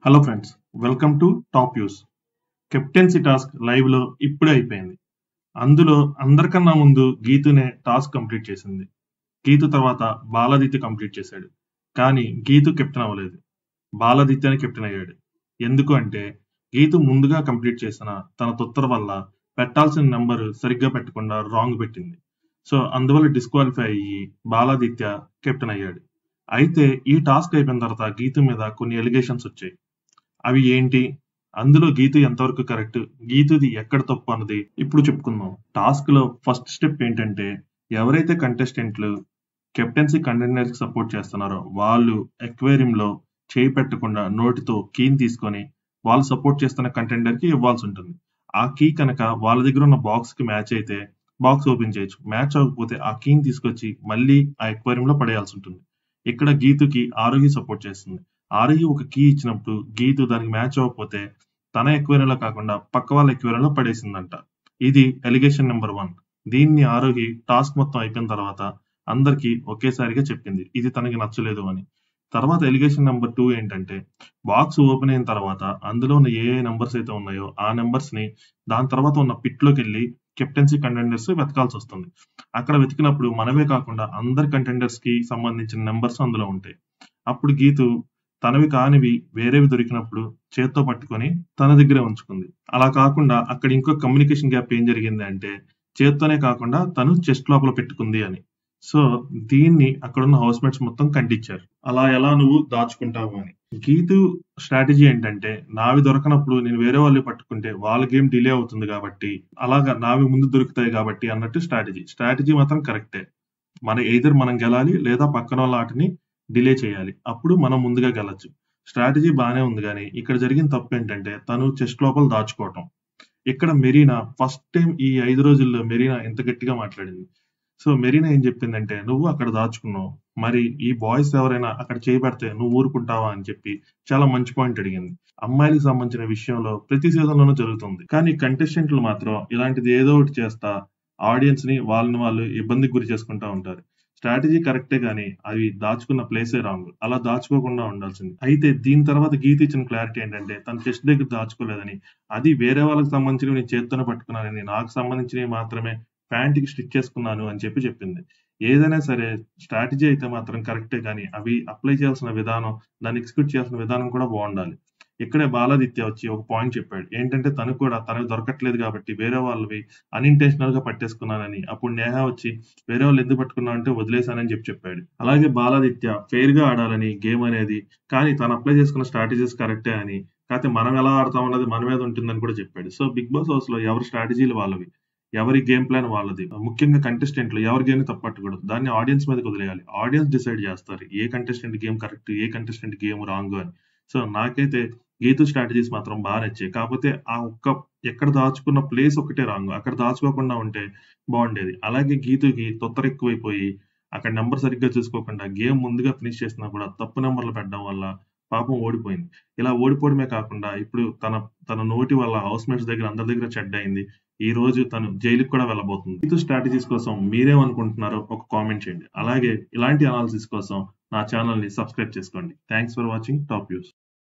hello friends welcome to top use captaincy task live లో ఇప్పుడే అయిపోయింది అందులో అందరికన్నా ముందు గీతునే టాస్క్ కంప్లీట్ చేసింది గీతు తర్వాత బాలాదిత్య కంప్లీట్ చేశాడు కానీ గీతు కెప్టెన్ అవ్వలేదు బాలాదిత్యని కెప్టెన్ అయ్యాడు ఎందుకు అంటే గీతు ముందుగా కంప్లీట్ చేసిన తన తొత్తర వల్ల పెట్టాల్సిన నెంబర్ సరిగ్గా పెట్టకుండా రాంగ్ పెట్టింది సో అందువల్ల డిస్క్వాలిఫై అయ్యి బాలాదిత్య కెప్టెన్ అయ్యాడు అయితే ఈ టాస్క్ అయిపోయిన తర్వాత గీతు మీద కొన్ని ఎలిగేషన్స్ వచ్చాయి అవి ఏంటి అందులో గీతు ఎంతవరకు కరెక్ట్ గీతుది ఎక్కడ తప్పు అన్నది ఇప్పుడు చెప్పుకుందాం టాస్క్ లో ఫస్ట్ స్టెప్ ఏంటంటే ఎవరైతే కంటెస్టెంట్లు కెప్టెన్సీ కంటెండర్ కి సపోర్ట్ చేస్తున్నారో వాళ్ళు ఎక్వేరియం లో చేయి పెట్టకుండా నోటితో కీని తీసుకొని వాళ్ళు సపోర్ట్ చేస్తున్న కంటెండర్ కి ఇవ్వాల్సి ఉంటుంది ఆ కీ కనుక వాళ్ళ దగ్గర ఉన్న బాక్స్ కి మ్యాచ్ అయితే బాక్స్ ఓపెన్ చేయొచ్చు మ్యాచ్ అవ్వకపోతే ఆ కీని తీసుకొచ్చి మళ్ళీ ఆ ఎక్వేరియం లో పడేయాల్సి ఉంటుంది ఇక్కడ గీతుకి ఆరోగ్య సపోర్ట్ చేస్తుంది ఆరోగ్య ఒక కీ ఇచ్చినప్పుడు గీతు దానికి మ్యాచ్ అవ్వకపోతే తన ఎక్వేరియంలో కాకుండా పక్క వాళ్ళ ఎక్వేరియంలో పడేసిందంట ఇది ఎలిగేషన్ నెంబర్ వన్ దీన్ని ఆరోగ్య టాస్క్ మొత్తం అయిపోయిన తర్వాత అందరికి ఒకేసారిగా చెప్పింది ఇది తనకి నచ్చలేదు అని తర్వాత ఎలిగేషన్ నెంబర్ టూ ఏంటంటే బాక్స్ ఓపెన్ అయిన తర్వాత అందులో ఉన్న ఏ ఏ నెంబర్స్ అయితే ఉన్నాయో ఆ నెంబర్స్ ని దాని తర్వాత ఉన్న పిట్ లోకి వెళ్ళి కెప్టెన్సీ కంటెండర్స్ వెతకాల్సి వస్తుంది అక్కడ వెతికినప్పుడు మనమే కాకుండా అందరి కంటెండర్స్ కి సంబంధించిన నెంబర్స్ అందులో ఉంటాయి అప్పుడు గీతు తనవి కానివి వేరేవి దొరికినప్పుడు చేత్తో పట్టుకొని తన దగ్గరే ఉంచుకుంది అలా కాకుండా అక్కడ ఇంకో కమ్యూనికేషన్ గ్యాప్ ఏం జరిగింది అంటే చేత్తోనే కాకుండా తను చెస్ట్ లోపల పెట్టుకుంది అని సో దీన్ని అక్కడున్న హౌస్ మేట్స్ మొత్తం ఖండించారు అలా ఎలా నువ్వు దాచుకుంటావు అని గీతు స్ట్రాటజీ ఏంటంటే నావి దొరకనప్పుడు నేను వేరే వాళ్ళు పట్టుకుంటే వాళ్ళ గేమ్ డిలే అవుతుంది కాబట్టి అలాగా నావి ముందు దొరుకుతాయి కాబట్టి అన్నట్టు స్ట్రాటజీ స్ట్రాటజీ మాత్రం కరెక్టే మన ఎయిదర్ మనం గెలాలి లేదా పక్కన వాళ్ళ ఆటని డిలే చేయాలి అప్పుడు మనం ముందుగా గెలచ్చు స్ట్రాటజీ బాగానే ఉంది కానీ ఇక్కడ జరిగిన తప్పు ఏంటంటే తను చెస్ట్ లోపల దాచుకోవటం ఇక్కడ మెరీనా ఫస్ట్ టైం ఈ ఐదు రోజుల్లో మెరీనా ఎంత గట్టిగా మాట్లాడింది సో మెరీనా ఏం చెప్పిందంటే నువ్వు అక్కడ దాచుకున్నావు మరి ఈ బాయ్స్ ఎవరైనా అక్కడ చేయబడితే నువ్వు ఊరుకుంటావా అని చెప్పి చాలా మంచి పాయింట్ అడిగింది అమ్మాయిలకు సంబంధించిన విషయంలో ప్రతి సీజన్ లోనూ జరుగుతుంది కానీ కంటెస్టెంట్లు మాత్రం ఇలాంటిది ఏదో ఒకటి చేస్తా ఆడియన్స్ ని వాళ్ళని వాళ్ళు ఇబ్బందికి గురి చేసుకుంటా ఉంటారు స్ట్రాటజీ కరెక్టే కానీ అవి దాచుకున్న ప్లేసే రాంగ్ అలా దాచుకోకుండా ఉండాల్సింది అయితే దీని తర్వాత గీత ఇచ్చిన క్లారిటీ ఏంటంటే తన చెస్ట్ దగ్గర దాచుకోలేదని అది వేరే వాళ్ళకి సంబంధించినవి నేను చేత్తోనే పట్టుకున్నానని నాకు సంబంధించినవి మాత్రమే ప్యాంట్ కి స్టిచ్ చేసుకున్నాను అని చెప్పి చెప్పింది ఏదైనా సరే స్ట్రాటజీ అయితే మాత్రం కరెక్టే కానీ అవి అప్లై చేయాల్సిన విధానం దాన్ని ఎగ్జిక్యూట్ చేయాల్సిన విధానం కూడా బాగుండాలి ఇక్కడే బాలాదిత్య వచ్చి ఒక పాయింట్ చెప్పాడు ఏంటంటే తను కూడా తనకు దొరకట్లేదు కాబట్టి వేరే వాళ్ళవి అన్ఇంటెన్షనల్ గా పట్టేసుకున్నానని అప్పుడు నేహ వచ్చి వేరే వాళ్ళు ఎందుకు పట్టుకున్నా అంటే వదిలేశానని చెప్పి చెప్పాడు అలాగే బాలాదిత్య ఫెయిర్ గా ఆడాలని గేమ్ అనేది కానీ తను అప్లై చేసుకున్న స్ట్రాటజీస్ కరెక్టే అని కాకపోతే మనం ఎలా ఆడతాం అన్నది మన మీద ఉంటుందని కూడా చెప్పాడు సో బిగ్ బాస్ హౌస్ లో ఎవరి స్ట్రాటజీలు వాళ్ళవి ఎవరి గేమ్ ప్లాన్ వాళ్ళది ముఖ్యంగా కంటెస్టెంట్లు ఎవరి గేమ్ తప్పట్టకూడదు దాన్ని ఆడియన్స్ మీద వదిలేయాలి ఆడియన్స్ డిసైడ్ చేస్తారు ఏ కంటెస్టెంట్ గేమ్ కరెక్ట్ ఏ కంటెస్టెంట్ గేమ్ రాంగ్ అని సో నాకైతే గీతు స్ట్రాటజీస్ మాత్రం బాగా నచ్చాయి కాకపోతే ఆ ఒక్క ఎక్కడ దాచుకున్న ప్లేస్ ఒకటే రాంగ్ అక్కడ దాచుకోకుండా ఉంటే బాగుండేది అలాగే గీతుకి తొత్తర ఎక్కువైపోయి అక్కడ నెంబర్ సరిగ్గా చూసుకోకుండా గేమ్ ముందుగా ఫినిష్ చేసినా కూడా తప్పు నెంబర్లు పెట్టడం వల్ల పాపం ఓడిపోయింది ఇలా ఓడిపోవడమే కాకుండా ఇప్పుడు తన తన నోటి వల్ల హౌస్ మేట్స్ దగ్గర అందరి దగ్గర చెడ్డ అయింది ఈ రోజు తను జైలుకి కూడా వెళ్ళబోతుంది గీతు స్ట్రాటజీస్ కోసం మీరేమనుకుంటున్నారో ఒక కామెంట్ చేయండి అలాగే ఇలాంటి అనాలిసిస్ కోసం నా ఛానల్ ని సబ్స్క్రైబ్ చేసుకోండి thanks for watching top use